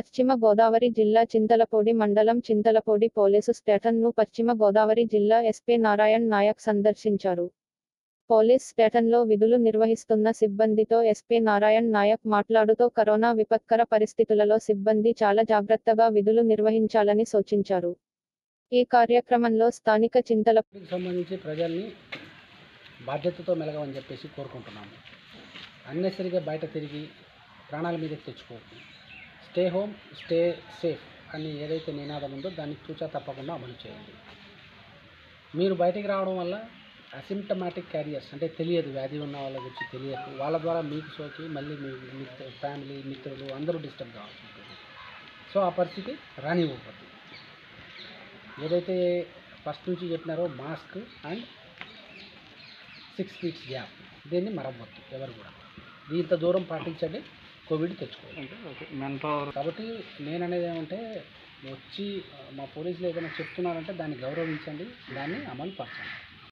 పశ్చిమ గోదావరి జిల్లా చింతలపూడి మండలం చింతలపూడి పోలీసు స్టేషన్ను పశ్చిమ గోదావరి జిల్లా ఎస్పీ నారాయణ్ నాయక్ సందర్శించారు పోలీస్ స్టేషన్లో విధులు నిర్వహిస్తున్న సిబ్బందితో ఎస్పీ నారాయణ్ నాయక్ మాట్లాడుతూ కరోనా విపత్కర పరిస్థితులలో సిబ్బంది చాలా జాగ్రత్తగా విధులు నిర్వహించాలని సూచించారు ఈ కార్యక్రమంలో స్థానిక చింతల దీనికి సంబంధించి ప్రజల్ని బాధ్యతతో మెలగమని చెప్పేసి కోరుకుంటున్నాము అన్నెసరిగా బయట తిరిగి ప్రాణాల మీదకి తెచ్చుకోవద్దు స్టే హోమ్ స్టే సేఫ్ అని ఏదైతే నినాదం ఉందో దాన్ని తూచా తప్పకుండా అమలు చేయండి మీరు బయటికి రావడం వల్ల అసిమ్టమాటిక్ క్యారియర్స్ అంటే తెలియదు వ్యాధి ఉన్న వాళ్ళ గురించి తెలియదు వాళ్ళ ద్వారా మీకు సోకి మళ్ళీ మీ మిత్ర ఫ్యామిలీ మిత్రులు అందరూ డిస్టర్బ్ కావాల్సి ఉంటుంది సో ఆ పరిస్థితి రానివ్వకూడదు ఏదైతే ఫస్ట్ నుంచి చెప్పినారో mask and six feets gap దీన్ని మరమ్మత్తు ఎవరు కూడా ఇంత దూరం పాటించండి కోవిడ్ తెచ్చుకోవాలి మెన్ పవర్ కాబట్టి నేను అనేది ఏమంటే వచ్చి మా పోలీసులు ఏదైనా చెప్తున్నారంటే దాన్ని గౌరవించండి దాన్ని అమలు పరచండి